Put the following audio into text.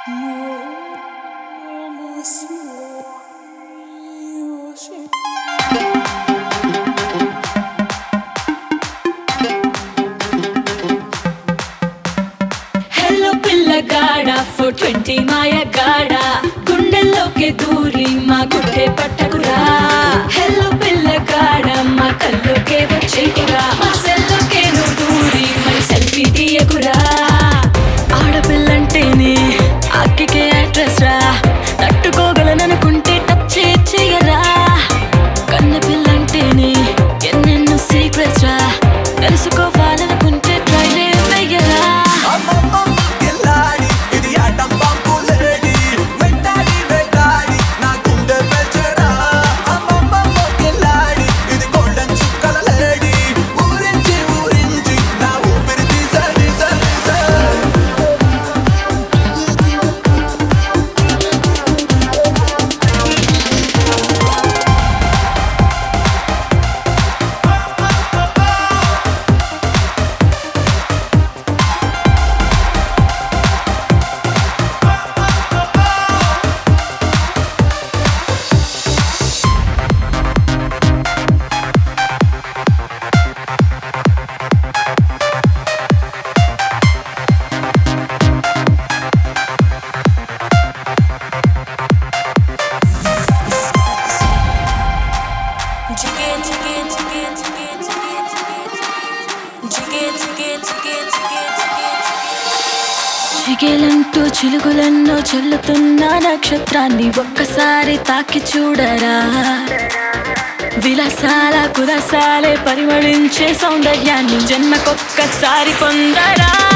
Hello పిల్లగాడ four twenty మాయగాడ గుండెల్లోకి దూరి మా గుడ్డే పట్టకురా హలో పిల్లగాడ మా కల్లోకే వచ్చేకురా మా సెల్లోకే నువ్వు దూరి మరి సెల్ఫీ తీయకురా ఆడపిల్లంటేనే అక్కికే అడ్రస్ రా తట్టుకోగలననుకుంటే టచ్ చేయరా కన్న పిల్లంటేనే ఎన్నెన్నో సీక్రెట్స్ రా తెలుసుకోవాలనుకుంటే ట్రై వెయ్యరా అమ్మమ్మమ్మ కిల్లాడి, ఇది ఆటం బాంబు లేడి. వెంటాడి వెంటాడి, నా గుండె పెంచరా. అమ్మమ్మమ్మ కిల్లాడి, ఇది golden చుక్కల లేడి. ఊరించి ఊరించి, నా ఊపిరి తీసే, తీసే, తీసే. చిగేలంటూ చిలుగులెన్నో చల్లుతున్న నక్షత్రాన్ని ఒక్కసారి తాకి చూడరా విలాసాల కురసాలే పరిమళించే సౌందర్యాన్ని జన్మకొక్కసారి పొందరా